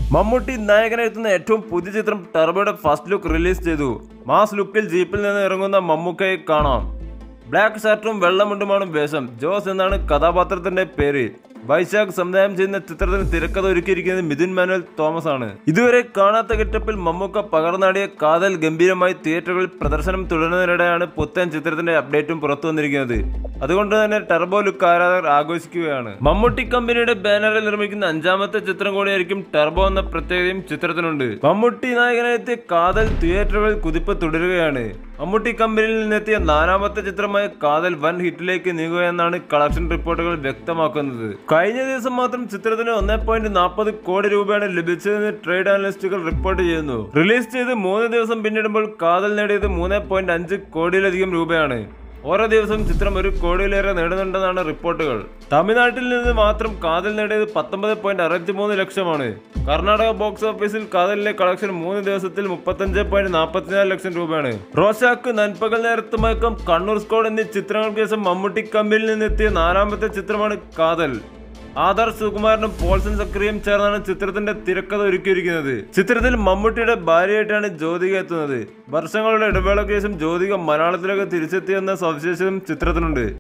മമ്മൂട്ടി നായകനെത്തുന്ന ഏറ്റവും പുതിയ ചിത്രം ടർബോയുടെ ഫസ്റ്റ് ലുക്ക് റിലീസ് ചെയ്തു മാസ് ലുക്കിൽ ജീപ്പിൽ നിന്ന് ഇറങ്ങുന്ന മമ്മൂക്കയെ കാണാം ബ്ലാക്ക് ഷർട്ടും വെള്ളമുണ്ടുമാണ് വേഷം ജോസ് എന്നാണ് കഥാപാത്രത്തിന്റെ പേര് വൈശാഖ് സംവിധാനം ചെയ്യുന്ന ചിത്രത്തിന് തിരക്കഥ ഒരുക്കിയിരിക്കുന്നത് മിഥുൻ മാനുവൽ തോമസ് ആണ് ഇതുവരെ കാണാത്ത ഗെറ്റപ്പിൽ മമ്മൂക്ക പകർന്നാടിയ കാതൽ ഗംഭീരമായി തിയേറ്ററുകളിൽ പ്രദർശനം തുടരുന്നതിനിടെയാണ് പുത്തൻ ചിത്രത്തിന്റെ അപ്ഡേറ്റും പുറത്തു വന്നിരിക്കുന്നത് അതുകൊണ്ട് തന്നെ ടർബോ ലുക്ക് ആരാധകർ ആഘോഷിക്കുകയാണ് മമ്മൂട്ടി കമ്പനിയുടെ ബാനറിൽ നിർമ്മിക്കുന്ന അഞ്ചാമത്തെ ചിത്രം കൂടിയായിരിക്കും ടർബോ എന്ന പ്രത്യേകതയും ചിത്രത്തിനുണ്ട് മമ്മൂട്ടി നായകനെത്തിയ കാതൽ തിയേറ്ററുകളിൽ കുതിപ്പ് തുടരുകയാണ് മമ്മൂട്ടി കമ്പനിയിൽ നിന്നെത്തിയ നാലാമത്തെ ചിത്രമായ കാതൽ വൻ ഹിറ്റിലേക്ക് നീങ്ങുകയെന്നാണ് കളക്ഷൻ റിപ്പോർട്ടുകൾ വ്യക്തമാക്കുന്നത് കഴിഞ്ഞ ദിവസം മാത്രം ചിത്രത്തിന് ഒന്നേ പോയിന്റ് നാൽപ്പത് കോടി രൂപയാണ് ലഭിച്ചതെന്ന് ട്രേഡ് അനലിസ്റ്റുകൾ റിപ്പോർട്ട് ചെയ്യുന്നു റിലീസ് ചെയ്ത് മൂന്ന് ദിവസം പിന്നിടുമ്പോൾ കാതൽ നേടിയത് മൂന്ന് പോയിന്റ് അഞ്ച് കോടിയിലധികം രൂപയാണ് ഓരോ ദിവസവും ചിത്രം ഒരു കോടിയിലേറെ നേടുന്നുണ്ടെന്നാണ് റിപ്പോർട്ടുകൾ തമിഴ്നാട്ടിൽ നിന്ന് മാത്രം കാതൽ നേടിയത് പത്തൊമ്പത് പോയിന്റ് അറുപത്തി മൂന്ന് ലക്ഷമാണ് കർണാടക ബോക്സ് ഓഫീസിൽ കാതലിലെ കളക്ഷൻ മൂന്ന് ദിവസത്തിൽ മുപ്പത്തഞ്ച് പോയിന്റ് നാൽപ്പത്തിനാല് ലക്ഷം രൂപയാണ് റോഷാക്ക് നൻപകൽ നേരത്ത് മയക്കം കണ്ണൂർ സ്കോഡ് എന്നീ ചിത്രങ്ങൾക്ക് ശേഷം മമ്മൂട്ടി കമ്പനിയിൽ നിന്നെത്തിയ നാലാമത്തെ ചിത്രമാണ് കാതൽ ആധാർ സുകുമാരനും പോൾസൺ സക്രിയും ചേർന്നാണ് ചിത്രത്തിന്റെ തിരക്കഥ ഒരുക്കിയിരിക്കുന്നത് ചിത്രത്തിൽ മമ്മൂട്ടിയുടെ ഭാര്യയായിട്ടാണ് ജ്യോതിക എത്തുന്നത് വർഷങ്ങളുടെ ഇടവേളയ്ക്ക് ശേഷം ജ്യോതിക മലയാളത്തിലേക്ക് തിരിച്ചെത്തിയെന്ന സവിശേഷതയും ചിത്രത്തിനുണ്ട്